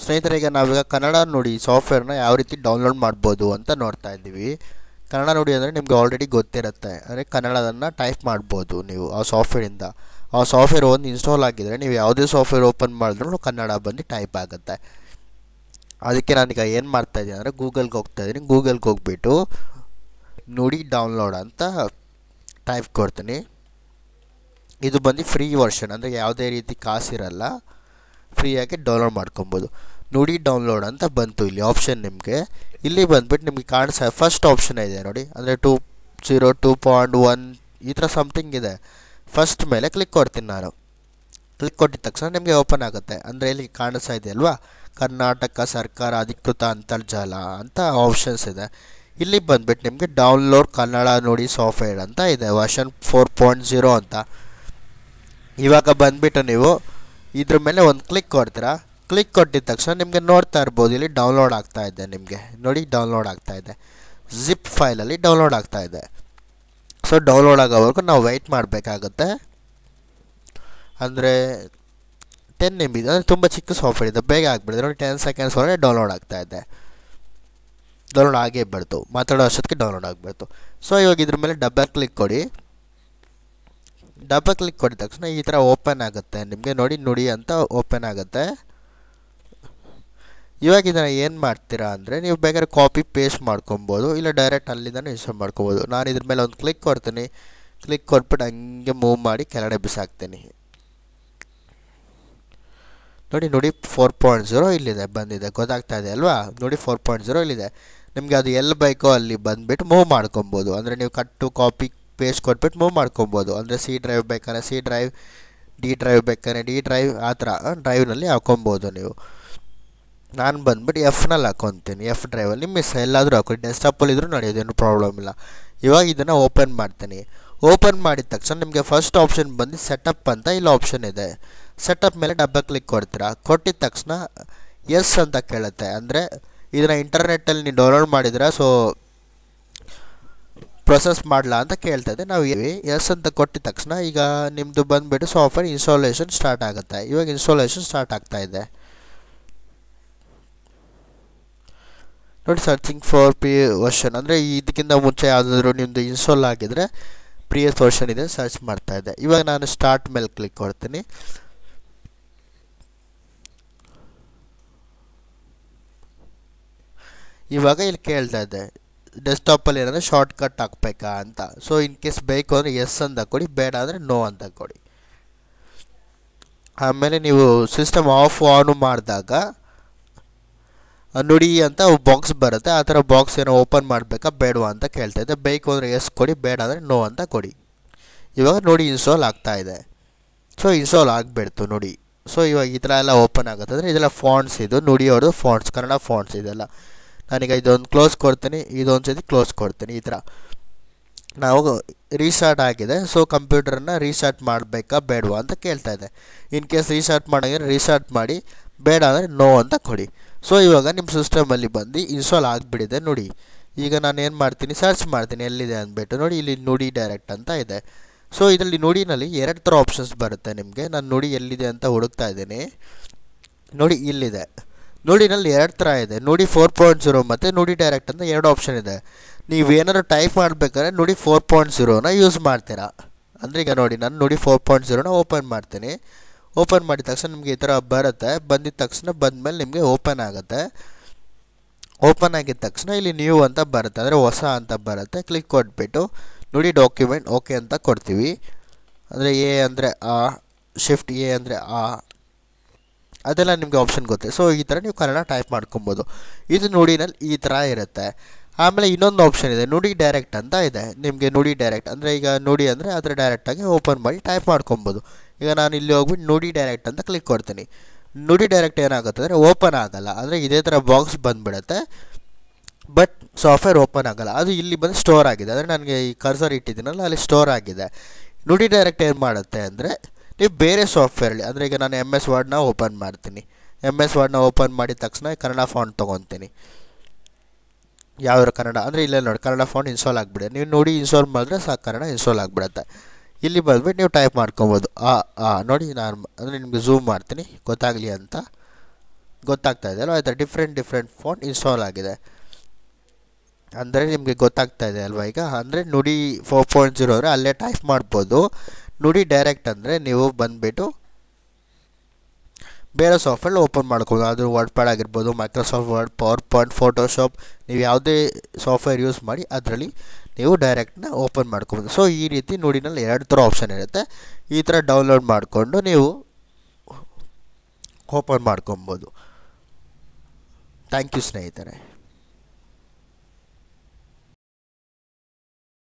ಸ್ನೇಹಿತರೆ ಈಗ ನಾವೀಗ ಕನ್ನಡ ನುಡಿ ಸಾಫ್ಟ್ವೇರ್ನ ಯಾವ ರೀತಿ ಡೌನ್ಲೋಡ್ ಮಾಡ್ಬೋದು ಅಂತ ನೋಡ್ತಾ ಇದ್ದೀವಿ ಕನ್ನಡ ನುಡಿ ಅಂದರೆ ನಿಮಗೆ ಆಲ್ರೆಡಿ ಗೊತ್ತಿರುತ್ತೆ ಅಂದರೆ ಕನ್ನಡದನ್ನು ಟೈಪ್ ಮಾಡ್ಬೋದು ನೀವು ಆ ಸಾಫ್ಟ್ವೇರಿಂದ ಆ ಸಾಫ್ಟ್ವೇರ್ ಒಂದು ಇನ್ಸ್ಟಾಲ್ ಆಗಿದರೆ ನೀವು ಯಾವುದೇ ಸಾಫ್ಟ್ವೇರ್ ಓಪನ್ ಮಾಡಿದ್ರೂ ಕನ್ನಡ ಬಂದು ಟೈಪ್ ಆಗುತ್ತೆ ಅದಕ್ಕೆ ನಾನೀಗ ಏನು ಮಾಡ್ತಾ ಇದ್ದೀನಿ ಅಂದರೆ ಗೂಗಲ್ಗೆ ಹೋಗ್ತಾ ಇದ್ದೀನಿ ಗೂಗಲ್ಗೆ ಹೋಗ್ಬಿಟ್ಟು ನುಡಿ ಡೌನ್ಲೋಡ್ ಅಂತ ಟೈಪ್ ಕೊಡ್ತೀನಿ ಇದು ಬಂದು ಫ್ರೀ ವರ್ಷನ್ ಅಂದರೆ ಯಾವುದೇ ರೀತಿ ಕಾಸಿರಲ್ಲ ಫ್ರೀಯಾಗಿ ಡೌನ್ಲೋಡ್ ಮಾಡ್ಕೊಬೋದು ನುಡಿ ಡೌನ್ಲೋಡ್ ಅಂತ ಬಂತು ಇಲ್ಲಿ ಆಪ್ಷನ್ ನಿಮಗೆ ಇಲ್ಲಿ ಬಂದುಬಿಟ್ಟು ನಿಮಗೆ ಕಾಣಿಸ ಫಸ್ಟ್ ಆಪ್ಷನ್ ಇದೆ ನೋಡಿ ಅಂದರೆ two zero two point one ಈ ಥರ ಸಮಥಿಂಗ್ ಇದೆ ಫಸ್ಟ್ ಮೇಲೆ ಕ್ಲಿಕ್ ಕೊಡ್ತೀನಿ ನಾನು ಕ್ಲಿಕ್ ಕೊಟ್ಟಿದ ತಕ್ಷಣ ನಿಮಗೆ ಓಪನ್ ಆಗುತ್ತೆ ಅಂದರೆ ಇಲ್ಲಿ ಕಾಣಿಸ್ತಾ ಇದೆ ಅಲ್ವಾ ಕರ್ನಾಟಕ ಸರ್ಕಾರ ಅಧಿಕೃತ ಅಂತರ್ಜಾಲ ಅಂತ ಆಪ್ಷನ್ಸ್ ಇದೆ ಇಲ್ಲಿ ಬಂದುಬಿಟ್ಟು ನಿಮಗೆ ಡೌನ್ಲೋಡ್ ಕನ್ನಡ ನುಡಿ ಸಾಫ್ಟ್ವೇರ್ ಅಂತ ಇದೆ ವರ್ಷನ್ ಫೋರ್ ಪಾಯಿಂಟ್ ಜೀರೋ ಅಂತ ಇವಾಗ ಬಂದುಬಿಟ್ಟು ನೀವು ಇದ್ರ ಮೇಲೆ ಒಂದು ಕ್ಲಿಕ್ ಕೊಡ್ತೀರಾ ಕ್ಲಿಕ್ ಕೊಟ್ಟಿದ ತಕ್ಷಣ ನಿಮಗೆ ನೋಡ್ತಾ ಇರ್ಬೋದು ಇಲ್ಲಿ ಡೌನ್ಲೋಡ್ ಆಗ್ತಾ ಇದೆ ನಿಮಗೆ ನೋಡಿ ಡೌನ್ಲೋಡ್ ಆಗ್ತಾ ಇದೆ ಜಿಪ್ ಫೈಲಲ್ಲಿ ಡೌನ್ಲೋಡ್ ಆಗ್ತಾ ಇದೆ ಸೊ ಡೌನ್ಲೋಡ್ ಆಗೋವರೆಗೂ ನಾವು ವೆಯ್ಟ್ ಮಾಡಬೇಕಾಗುತ್ತೆ ಅಂದರೆ ಟೆನ್ ಎಮ್ ಬಿ ಅಂದರೆ ತುಂಬ ಚಿಕ್ಕ ಸಾಫ್ಟ್ವೇರ್ ಇದೆ ಬೇಗ ಆಗಿಬಿಡುತ್ತೆ ನೋಡಿ ಟೆನ್ ಸೆಕೆಂಡ್ಸ್ ಒಳಗೆ ಡೌನ್ಲೋಡ್ ಆಗ್ತಾ ಇದೆ ಡೌನ್ಲೋಡ್ ಆಗೇ ಬಿಡ್ತು ಮಾತಾಡೋ ಅಷ್ಟೊತ್ತಿಗೆ ಡೌನ್ಲೋಡ್ ಆಗಿಬಿಡ್ತು ಸೊ ಇವಾಗ ಇದ್ರ ಮೇಲೆ ಡಬಲ್ ಕ್ಲಿಕ್ ಕೊಡಿ ಡಬಲ್ ಕ್ಲಿಕ್ ಕೊಡಿದ ತಕ್ಷಣ ಈ ಥರ ಓಪನ್ ಆಗುತ್ತೆ ನಿಮಗೆ ನೋಡಿ ನುಡಿ ಅಂತ ಓಪನ್ ಆಗುತ್ತೆ ಇವಾಗ ಇದನ್ನು ಏನು ಮಾಡ್ತೀರಾ ಅಂದರೆ ನೀವು ಬೇಕಾದ್ರೆ ಕಾಪಿ ಪೇಸ್ಟ್ ಮಾಡ್ಕೊಬೋದು ಇಲ್ಲ ಡೈರೆಕ್ಟ್ ಅಲ್ಲಿಂದನೇ ಇನ್ಸ್ಟಾಲ್ ಮಾಡ್ಕೊಬೋದು ನಾನು ಇದ್ರ ಮೇಲೆ ಒಂದು ಕ್ಲಿಕ್ ಕೊಡ್ತೀನಿ ಕ್ಲಿಕ್ ಕೊಟ್ಬಿಟ್ಟು ಹಂಗೆ ಮೂವ್ ಮಾಡಿ ಕೆಳಗಡೆ ಬಿಸಾಕ್ತೀನಿ ನೋಡಿ ನೋಡಿ ಫೋರ್ ಪಾಯಿಂಟ್ ಜೀರೋ ಇಲ್ಲಿದೆ ಬಂದಿದೆ ಗೊತ್ತಾಗ್ತಾ ಇದೆ ಅಲ್ವಾ ನೋಡಿ ಫೋರ್ ಪಾಯಿಂಟ್ ಜೀರೋ ಇಲ್ಲಿದೆ ನಿಮಗೆ ಅದು ಎಲ್ಲಿ ಬೇಕೋ ಅಲ್ಲಿ ಬಂದುಬಿಟ್ಟು ಮೂವ್ ಮಾಡ್ಕೊಬೋದು ಅಂದರೆ ನೀವು ಕಟ್ಟು ಕಾಪಿ ಪೇಸ್ಟ್ ಕೊಟ್ಬಿಟ್ಟು ಮೂವ್ ಮಾಡ್ಕೊಬೋದು ಅಂದರೆ ಸಿ ಡ್ರೈವ್ ಬೇಕಾದ್ರೆ ಸಿ ಡ್ರೈವ್ ಡಿ ಡ್ರೈವ್ ಬೇಕಾದ್ರೆ ಡಿ ಡ್ರೈವ್ ಆ ಥರ ಡ್ರೈವ್ನಲ್ಲಿ ಹಾಕೊಬೋದು ನೀವು ನಾನು ಬಂದ್ಬಿಟ್ಟು ಎಫ್ನಲ್ಲಿ ಹಾಕೊತೀನಿ ಎಫ್ ಡ್ರೈವಲ್ಲಿ ಮಿಸ್ ಎಲ್ಲಾದರೂ ಹಾಕೊಳ್ಳಿ ಡೆಸ್ಕ್ಟಾಪಲ್ಲಿ ಇದ್ರೂ ನಡೆಯೋದೇನು ಪ್ರಾಬ್ಲಮ್ ಇಲ್ಲ ಇವಾಗ ಇದನ್ನು ಓಪನ್ ಮಾಡ್ತೀನಿ ಓಪನ್ ಮಾಡಿದ ತಕ್ಷಣ ನಿಮಗೆ ಫಸ್ಟ್ ಆಪ್ಷನ್ ಬಂದು ಸೆಟಪ್ ಅಂತ ಇಲ್ಲಿ ಆಪ್ಷನ್ ಇದೆ ಸೆಟಪ್ ಮೇಲೆ ಡಬ್ಬಲ್ ಕ್ಲಿಕ್ ಕೊಡ್ತೀರಾ ಕೊಟ್ಟಿದ ತಕ್ಷಣ ಎಸ್ ಅಂತ ಕೇಳುತ್ತೆ ಅಂದರೆ ಇದನ್ನು ಇಂಟರ್ನೆಟ್ಟಲ್ಲಿ ನೀವು ಡೌನ್ಲೋಡ್ ಮಾಡಿದ್ರೆ ಸೊ ಪ್ರೊಸೆಸ್ ಮಾಡಲ ಅಂತ ಕೇಳ್ತಾ ಇದೆ ನಾವು ಎಸ್ ಅಂತ ಕೊಟ್ಟಿದ ತಕ್ಷಣ ಈಗ ನಿಮ್ಮದು ಬಂದುಬಿಟ್ಟು ಸಾಫ್ಟ್ವೇರ್ ಇನ್ಸ್ಟಾಲೇಷನ್ ಸ್ಟಾರ್ಟ್ ಆಗುತ್ತೆ ಇವಾಗ ಇನ್ಸ್ಟಾಲೇಷನ್ ಸ್ಟಾರ್ಟ್ ಆಗ್ತಾ ಇದೆ ನೋಡಿ ಸರ್ಚಿಂಗ್ ಫಾರ್ ಪಿ ವರ್ಷನ್ ಅಂದರೆ ಇದಕ್ಕಿಂತ ಮುಂಚೆ ಯಾವುದಾದ್ರೂ ನಿಮ್ಮದು ಇನ್ಸ್ಟಾಲ್ ಆಗಿದ್ರೆ ಪ್ರಿಯಸ್ ವರ್ಷನ್ ಇದೆ ಸರ್ಚ್ ಮಾಡ್ತಾ ಇದೆ ಇವಾಗ ನಾನು ಸ್ಟಾರ್ಟ್ ಮೇಲೆ ಕ್ಲಿಕ್ ಕೊಡ್ತೀನಿ ಇವಾಗ ಇಲ್ಲಿ ಕೇಳ್ತಾ ಇದೆ ಡೆಸ್ಕ್ಟಾಪಲ್ಲಿ ಏನಂದರೆ ಶಾರ್ಟ್ ಕಟ್ ಹಾಕ್ಬೇಕಾ ಅಂತ ಸೊ ಇನ್ ಕೇಸ್ ಬೇಕು ಅಂದರೆ ಎಸ್ ಅಂತ ಕೊಡಿ ಬೇಡ ಅಂದರೆ ನೋ ಅಂತ ಕೊಡಿ ಆಮೇಲೆ ನೀವು ಸಿಸ್ಟಮ್ ಆಫ್ ಆನು ಮಾಡಿದಾಗ ನುಡಿ ಅಂತ ಬಾಕ್ಸ್ ಬರುತ್ತೆ ಆ ಥರ ಬಾಕ್ಸ್ ಏನೋ ಓಪನ್ ಮಾಡಬೇಕಾ ಬೇಡವಾ ಅಂತ ಕೇಳ್ತಾ ಇದೆ ಬೇಕು ಅಂದರೆ ಎಸ್ ಕೊಡಿ ಬೇಡ ಅಂದರೆ ನೋ ಅಂತ ಕೊಡಿ ಇವಾಗ ನೋಡಿ ಇನ್ಸ್ಟಾಲ್ ಆಗ್ತಾ ಇದೆ ಸೊ ಇನ್ಸ್ಟಾಲ್ ಆಗಿಬಿಡ್ತು ನೋಡಿ ಸೊ ಇವಾಗ ಈ ಥರ ಎಲ್ಲ ಓಪನ್ ಆಗುತ್ತೆ ಅಂದರೆ ಇದೆಲ್ಲ ಫಾಂಟ್ಸ್ ಇದು ನುಡಿ ಅವ್ರದ್ದು ಫಾಂಟ್ಸ್ ಕನ್ನಡ ಫಾಂಟ್ಸ್ ಇದೆಲ್ಲ ನಾನೀಗ ಇದೊಂದು ಕ್ಲೋಸ್ ಕೊಡ್ತೀನಿ ಇದೊಂದು ಸತಿ ಕ್ಲೋಸ್ ಕೊಡ್ತೀನಿ ಈ ಥರ ನಾವು ರೀಸ್ಟಾರ್ಟ್ ಆಗಿದೆ ಸೊ ಕಂಪ್ಯೂಟರನ್ನ ರೀಸ್ಟಾರ್ಟ್ ಮಾಡಬೇಕಾ ಬೇಡವಾ ಅಂತ ಕೇಳ್ತಾ ಇದೆ ಇನ್ ಕೇಸ್ ರೀಸ್ಟಾರ್ಟ್ ಮಾಡಿದ್ರೆ ರೀಸ್ಟಾರ್ಟ್ ಮಾಡಿ ಬೇಡ ಅಂದರೆ ನೋ ಅಂತ ಕೊಡಿ ಸೊ ಇವಾಗ ನಿಮ್ಮ ಸಿಸ್ಟಮಲ್ಲಿ ಬಂದು ಇನ್ಸ್ಟಾಲ್ ಆಗಿಬಿಟ್ಟಿದೆ ನೋಡಿ ಈಗ ನಾನು ಏನು ಮಾಡ್ತೀನಿ ಸರ್ಚ್ ಮಾಡ್ತೀನಿ ಎಲ್ಲಿದೆ ಅಂದ್ಬಿಟ್ಟು ನೋಡಿ ಇಲ್ಲಿ ನುಡಿ ಡೈರೆಕ್ಟ್ ಅಂತ ಇದೆ ಸೊ ಇದರಲ್ಲಿ ನುಡಿನಲ್ಲಿ ಎರಡು ಥರ ಆಪ್ಷನ್ಸ್ ಬರುತ್ತೆ ನಿಮಗೆ ನಾನು ನುಡಿ ಎಲ್ಲಿದೆ ಅಂತ ಹುಡುಕ್ತಾ ಇದ್ದೀನಿ ನೋಡಿ ಇಲ್ಲಿದೆ ನುಡಿನಲ್ಲಿ ಎರಡು ಥರ ಇದೆ ನುಡಿ ಫೋರ್ ಪಾಯಿಂಟ್ ಜೀರೋ ಮತ್ತು ನುಡಿ ಡೈರೆಕ್ಟ್ ಅಂತ ಎರಡು ಆಪ್ಷನ್ ಇದೆ ನೀವು ಏನಾದ್ರು ಟೈಪ್ ಮಾಡಬೇಕಾದ್ರೆ ನುಡಿ ಫೋರ್ ಪಾಯಿಂಟ್ ಜೀರೋನ ಯೂಸ್ ಮಾಡ್ತೀರಾ ಅಂದರೆ ಈಗ ನೋಡಿ ನಾನು ನುಡಿ ಫೋರ್ ಪಾಯಿಂಟ್ ಜೀರೋನ ಓಪನ್ ಮಾಡ್ತೀನಿ ಓಪನ್ ಮಾಡಿದ ತಕ್ಷಣ ನಿಮಗೆ ಈ ಥರ ಬರುತ್ತೆ ಬಂದಿದ ತಕ್ಷಣ ಬಂದಮೇಲೆ ನಿಮಗೆ ಓಪನ್ ಆಗುತ್ತೆ ಓಪನ್ ಆಗಿದ ತಕ್ಷಣ ಇಲ್ಲಿ ನ್ಯೂ ಅಂತ ಬರುತ್ತೆ ಅಂದರೆ ಹೊಸ ಅಂತ ಬರುತ್ತೆ ಕ್ಲಿಕ್ ಕೊಟ್ಬಿಟ್ಟು ನುಡಿ ಡಾಕ್ಯುಮೆಂಟ್ ಓಕೆ ಅಂತ ಕೊಡ್ತೀವಿ ಅಂದರೆ ಎ ಅಂದರೆ ಆ ಶಿಫ್ಟ್ ಎ ಅಂದರೆ ಆ ಅದೆಲ್ಲ ನಿಮಗೆ ಆಪ್ಷನ್ ಗೊತ್ತೆ ಸೊ ಈ ಥರ ನೀವು ಕನ್ನಡ ಟೈಪ್ ಮಾಡ್ಕೊಬೋದು ಇದು ನುಡಿನಲ್ಲಿ ಈ ಥರ ಇರುತ್ತೆ ಆಮೇಲೆ ಇನ್ನೊಂದು ಆಪ್ಷನ್ ಇದೆ ನುಡಿ ಡೈರೆಕ್ಟ್ ಅಂತ ಇದೆ ನಿಮಗೆ ನುಡಿ ಡೈರೆಕ್ಟ್ ಅಂದರೆ ಈಗ ನುಡಿ ಅಂದರೆ ಅದರ ಡೈರೆಕ್ಟಾಗಿ ಓಪನ್ ಮಾಡಿ ಟೈಪ್ ಮಾಡ್ಕೊಬೋದು ಈಗ ನಾನು ಇಲ್ಲಿ ಹೋಗ್ಬಿಟ್ಟು ನುಡಿ ಡೈರೆಕ್ಟ್ ಅಂತ ಕ್ಲಿಕ್ ಕೊಡ್ತೀನಿ ನುಡಿ ಡೈರೆಕ್ಟ್ ಏನಾಗುತ್ತೆ ಅಂದರೆ ಓಪನ್ ಆಗಲ್ಲ ಅಂದರೆ ಇದೇ ಥರ ಬಾಕ್ಸ್ ಬಂದುಬಿಡುತ್ತೆ ಬಟ್ ಸಾಫ್ಟ್ವೇರ್ ಓಪನ್ ಆಗಲ್ಲ ಅದು ಇಲ್ಲಿ ಬಂದು ಸ್ಟೋರ್ ಆಗಿದೆ ಅಂದರೆ ನನಗೆ ಈ ಕರ್ಸರ್ ಇಟ್ಟಿದ್ದೀನಲ್ಲ ಅಲ್ಲಿ ಸ್ಟೋರ್ ಆಗಿದೆ ನುಡಿ ಡೈರೆಕ್ಟ್ ಏನು ಮಾಡುತ್ತೆ ಅಂದರೆ ನೀವು ಬೇರೆ ಸಾಫ್ಟ್ವೇರಲ್ಲಿ ಅಂದರೆ ಈಗ ನಾನು ಎಮ್ ಎಸ್ ವರ್ಡ್ನ ಓಪನ್ ಮಾಡ್ತೀನಿ ಎಮ್ ಎಸ್ ವರ್ಡ್ನ ಓಪನ್ ಮಾಡಿದ ತಕ್ಷಣ ಕನ್ನಡ ಫಾಂಟ್ ತೊಗೊತೀನಿ ಯಾವ ಕನ್ನಡ ಅಂದರೆ ಇಲ್ಲೇ ನೋಡಿ ಕನ್ನಡ ಫಾಂಟ್ ಇನ್ಸ್ಟಾಲ್ ಆಗಿಬಿಡುತ್ತೆ ನೀವು ನೋಡಿ ಇನ್ಸ್ಟಾಲ್ ಮಾಡಿದ್ರೆ ಸಾಕು ಕನ್ನಡ ಇನ್ಸ್ಟಾಲ್ ಆಗಿಬಿಡುತ್ತೆ ಇಲ್ಲಿ ಬಂದ್ಬಿಟ್ಟು ನೀವು ಟೈಪ್ ಮಾಡ್ಕೊಬೋದು ಆ ಆ ನೋಡಿ ನಾನು ಅಂದರೆ ನಿಮಗೆ ಝೂಮ್ ಮಾಡ್ತೀನಿ ಗೊತ್ತಾಗಲಿ ಅಂತ ಗೊತ್ತಾಗ್ತಾ ಇದೆ ಅಲ್ವಾ ಆಯಿತಾ ಡಿಫ್ರೆಂಟ್ ಡಿಫ್ರೆಂಟ್ ಫಾಂಟ್ ಇನ್ಸ್ಟಾಲ್ ಆಗಿದೆ ಅಂದರೆ ನಿಮಗೆ ಗೊತ್ತಾಗ್ತಾ ಇದೆ ಅಲ್ವಾ ಈಗ ಅಂದರೆ ನುಡಿ ಫೋರ್ ಪಾಯಿಂಟ್ ಜೀರೋ ಅಂದರೆ ಅಲ್ಲೇ ಟೈಪ್ ಮಾಡ್ಬೋದು ನುಡಿ ಡೈರೆಕ್ಟ್ ಅಂದರೆ ನೀವು ಬಂದುಬಿಟ್ಟು ಬೇರೆ ಸಾಫ್ಟ್ವೇರ್ ಓಪನ್ ಮಾಡ್ಬೋದು ಅದು ವರ್ಡ್ ಪ್ಯಾಡ್ ಆಗಿರ್ಬೋದು Microsoft Word PowerPoint Photoshop ನೀವು ಯಾವುದೇ ಸಾಫ್ಟ್ವೇರ್ ಯೂಸ್ ಮಾಡಿ ಅದರಲ್ಲಿ ನೀವು ಡೈರೆಕ್ಟ್ನ ಓಪನ್ ಮಾಡ್ಕೊಬೋದು ಸೊ ಈ ರೀತಿ ನುಡಿನಲ್ಲಿ ಎರಡು ಥರ ಆಪ್ಷನ್ ಇರುತ್ತೆ ಈ ಥರ ಡೌನ್ಲೋಡ್ ಮಾಡಿಕೊಂಡು ನೀವು ಓಪನ್ ಮಾಡ್ಕೊಬೋದು ಥ್ಯಾಂಕ್ ಯು ಸ್ನೇಹಿತರೆ